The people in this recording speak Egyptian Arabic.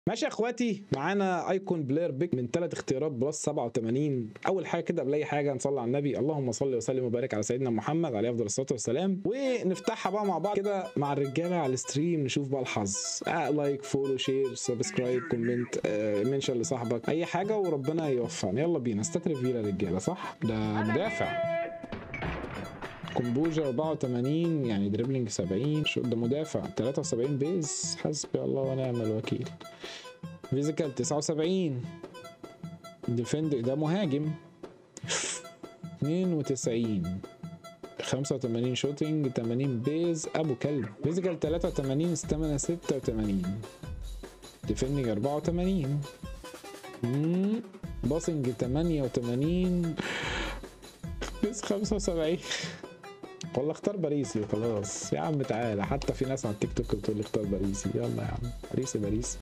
ماشي يا اخواتي معانا ايكون بلاير بيك من ثلاث اختيارات بلس 87 اول حاجه كده قبل اي حاجه نصلي على النبي اللهم صل وسلم وبارك على سيدنا محمد عليه افضل الصلاه والسلام ونفتحها بقى مع بعض كده مع الرجاله على الستريم نشوف بقى الحظ آه لايك فولو شير سبسكرايب كومنت آه منشن لصاحبك اي حاجه وربنا يوفقنا يلا بينا استترف فيلا رجاله صح ده مدافع كومبوجر 84 يعني دريبلينج 70 شو ده مدافع 73 بيز حسبي الله ونعم الوكيل فيزيكال 79 ديفند ده مهاجم 92 85 شوتينج 80 بيز ابو كلب فيزيكال 83 ستامنا 86 ديفندنج 84 مم. باسنج 88 بيز 75 والله اختار باريسي وخلاص يا عم تعالى حتى في ناس على التيك توك بتقول لي اختار باريسي يلا يا عم باريسي باريسي